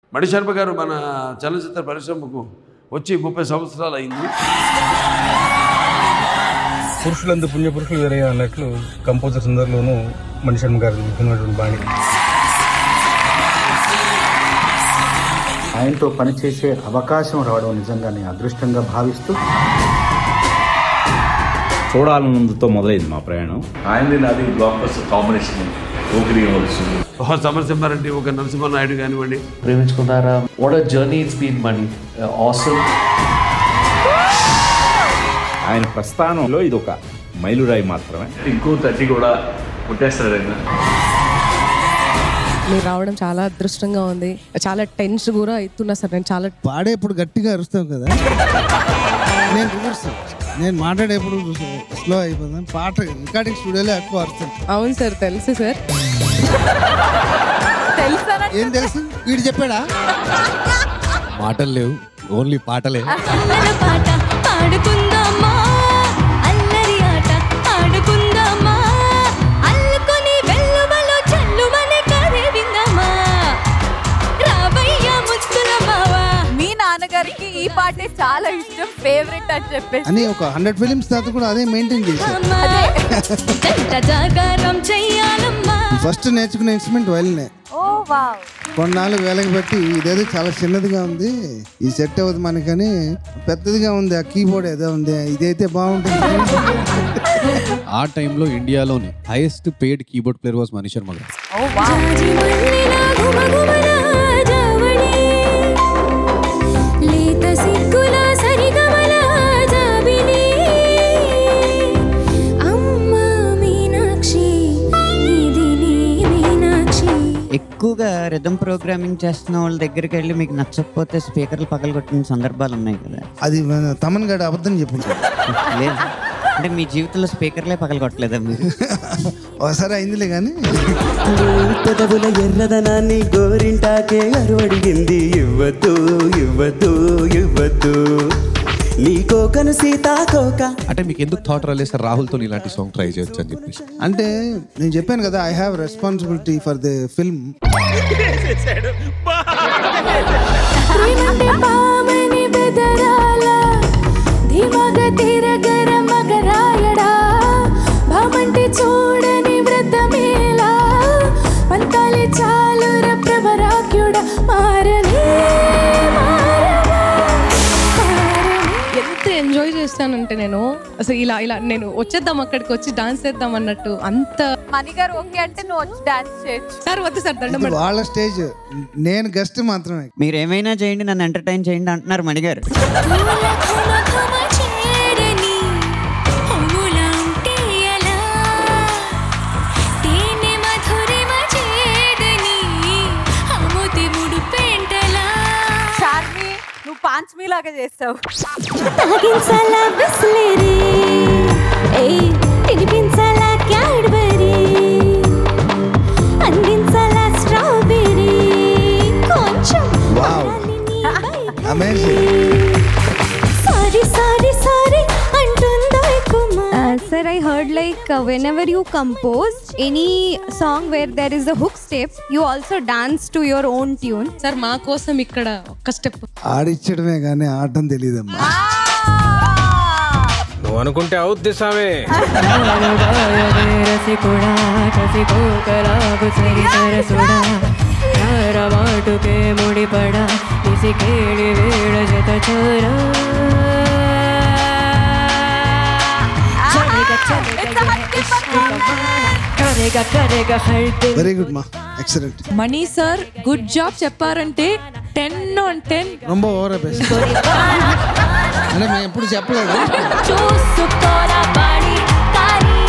మణిశర్మ గారు మన చలనచిత్ర పరిశ్రమకు వచ్చి ముప్పై సంవత్సరాలు అయింది పురుషులందు పుణ్య పురుషులు వేరే అన్నట్లు కంపోజర్స్ అందరిలోనూ మణిశర్మ గారి ముఖ్యమైనటువంటి బాణి ఆయనతో పనిచేసే అవకాశం రావడం నిజంగానే అదృష్టంగా భావిస్తూ చూడాలన్నందుతో మొదలైంది మా ప్రయాణం ఆయనది నాది బ్లాక్ బస్టర్ కాంబినేషన్ ఓగిరి వస్తుంది ఒక సమరసింహారెడ్డి ఒక నరసింహనాయుడు కానివ్వండి ప్రేమించుకున్నారా what a journey it's been money awesome ఆయన ప్రస్థానంలో ఇది ఒక మైలురాయి మాత్రమే ఇంకో థర్టీ కూడా పుట్టేస్తాడు ఆయన మీరు రావడం చాలా అదృష్టంగా ఉంది చాలా టెన్స్ కూడా అవుతున్నా సార్ నేను చాలా పాడేప్పుడు గట్టిగా అరుస్తాం కదా నేను రివర్స్ నేను మాట్లాడేప్పుడు స్లో అయిపోతాను పాట రికార్డింగ్ స్టూడియోలో ఎక్కువ అరుస్తాను అవును సార్ తెలుసు సార్ ఏం తెలుసు వీడు చెప్పాడా మాటలు లేవు ఓన్లీ పాటలే అల్లరి పాట పాడుకుందామా అల్లరి ఆట ఆడుకుందామా అల్లుకొని వెల్లువలో చల్లుమనే కరే విందామా రావయ్య ముచ్చుల మావా మీ నాన్నగారికి ఈ పాటే చాలా ఇష్టం ఫేవరెట్ అని చెప్పేసి అని ఒక హండ్రెడ్ ఫిలిమ్స్ తర్వాత కూడా అదే మెయింటైన్ చేశాను అమ్మా. జంట జాగారం చెయ్యాలమ్మా ఫస్ట్ నేర్చుకున్న ఇన్స్ట్రుమెంట్ వైలినే ఓ వావ్ కొన్నాళ్ళు వేలకి పెట్టి ఇదేదో చాలా చిన్నదిగా ఉంది ఇది సెట్ అవ్వదు మనకని పెద్దదిగా ఉంది ఆ కీబోర్డ్ ఏదో ఉంది ఇదైతే బాగుంటుంది ఆ టైంలో ఇండియాలోని highest paid keyboard player was Mani Sharma garu ఓ వావ్ జాజి మల్లెల గుమగుమల జావళి. లేత సిగ్గుల సరిగమల జాబిలి. అమ్మ మీనాక్షి ఇది నీ మీనాక్షి ఎక్కువగా రిథమ్ ప్రోగ్రామింగ్ చేస్తున్న వాళ్ళ దగ్గరికి వెళ్ళి మీకు నచ్చకపోతే స్పీకర్లు పగలగొట్టిన సందర్భాలు ఉన్నాయి కదా అది మన తమన్ గడ అబద్ధం చెప్పుంటాడు లేదు అంటే మీ జీవితంలో స్పీకర్లే పగలగొట్టలేదా మీరు ఒకసారి అయిందిలే కానీ పెదవుల ఎర్రదనాన్ని గోరింటాకే అరువడిగింది ఇవ్వద్దు ఇవ్వద్దు ఇవ్వద్దు నీకోకను సీతాకోక అంటే మీకు ఎందుకు థాట్ రాలేదు సార్ రాహుల్తో ఇలాంటి సాంగ్ ట్రై చేయొచ్చు అని చెప్పేసి అంటే నేను చెప్పాను కదా I have responsibility for the film ప్రేమంటే పామని బెదరాల ధీమాగా తిరగర మగరాయడా భామంటే చూడని వ్రతమేలా పంతాలి చాలుర ప్రభరాక్యుడా మారనే మారనే ఎంత ఎంజాయ్ చేస్తానంటే నేను అసలు ఇలా ఇలా నేను వచ్చేద్దాం అక్కడికి వచ్చి డాన్స్ చేద్దాం అన్నట్టు అంత మణి గారు ఓకే అంటే నువ్వు వచ్చి డాన్స్ చేయొచ్చు సార్ వద్దు సార్ దండం ఇది పెడతా. వాళ్ళ స్టేజ్ నేను గెస్ట్ మాత్రమే మీరు ఏమైనా చేయండి నన్ను ఎంటర్టైన్ చేయండి అంటున్నారు మణిగారు పూల ఘుమ ఘుమ చేరని పువ్వుల ఉంటే ఎలా తేనె మధురిమ చేదని అముతి ముడు పెంటలా చార్మి నువ్వు పాంచమీ లాగా చేస్తావు తాగించాలా బిస్లెరీ ఏ తినిపించాలా క్యాడ్బరీ అందించాలా స్ట్రాబెరీ కొంచెం wow amazing sorry sorry sorry అంటుందో Sir, I heard like uh, whenever you compose any song where there is a hook step, you also dance to your own tune. Sir మా కోసం ఇక్కడ ఒక్క step ఆడిచ్చడమే కానీ ఆడటం తెలియదమ్మా నువ్వు అనుకుంటే అవుద్ది సామే రసికుడా కసికోకలాగు సరిసరసుడా మాటుకే ముడిపడా ఇసికేడి వేడ జత చోరా కరేగా కరేగా హల్తే వెరీ గుడ్ మా excellent Mani sir good job చెప్పారంటే టెన్ ఆన్ టెన్ రొంబ ఓవర్ బెస్ట్ అంటే మేము ఎప్పుడు చెప్పలేదు చూసుకోరా బాడి కానీ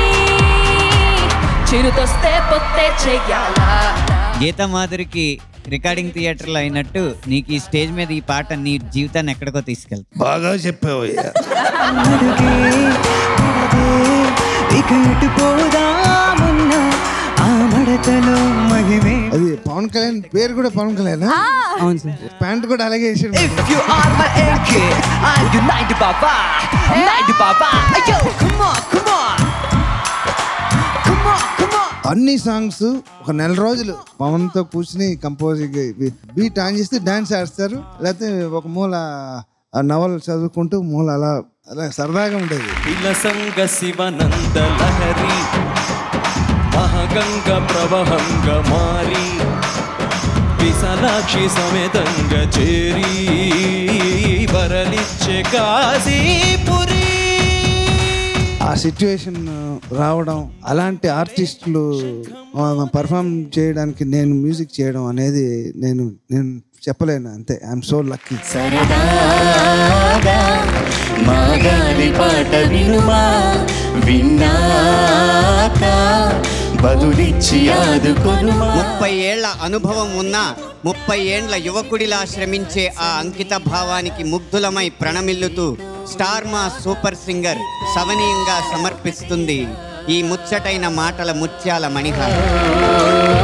చిరుతొస్తే పొత్తే చెయ్యాలా గీతా మాధురికి రికార్డింగ్ థియేటర్లో అయినట్టు నీకు ఈ స్టేజ్ మీద ఈ పాట నీ జీవితాన్ని ఎక్కడికో తీసుకెళ్తా బాగా చెప్పావు అడుగే పడదే ఇక ఇటు పోదామున్నా ఆ మడతలో మహిమే అది పవన్ కళ్యాణ్ పేరు కూడా పవన్ కళ్యాణ్ అవును సార్ ప్యాంట్ కూడా అలాగే వేసాడు If you are my anchor, I'm your 90 Baba. 90 Baba. Ayo, come on, come on. Come on, come on. అన్ని సాంగ్స్ ఒక నెల రోజులు పవన్తో కూర్చుని కంపోజ్ బీట్ ఆన్ చేస్తే డాన్స్ ఆడతారు లేకపోతే ఒక మూల ఆ నవలు చదువుకుంటూ మూల అలా అలా సరదాగా ఉండేది విలసంగ శివనంద లహరి మహగంగ ప్రవహంగ మారి విశాలాక్షి సమేతంగ చేరి వరలిచ్చే కాశీపురి ఆ సిచ్యువేషన్ రావడం అలాంటి ఆర్టిస్టులు పర్ఫామ్ చేయడానికి నేను మ్యూజిక్ చేయడం అనేది నేను నేను చెప్పలేను అంతే ఐఎమ్ సో లక్కీ మాగాలి పాట వినుమా విన్నాక బదులిచ్చి ఆదుకొనుమా ముప్పై ఏళ్ల అనుభవం ఉన్న ముప్పై ఏండ్ల యువకుడిలా శ్రమించే ఆ అంకిత భావానికి ముగ్ధులమై ప్రణమిల్లుతూ స్టార్ మా సూపర్ సింగర్ సవనీయంగా సమర్పిస్తుంది ఈ ముచ్చటైన మాటల ముత్యాల మణిహారం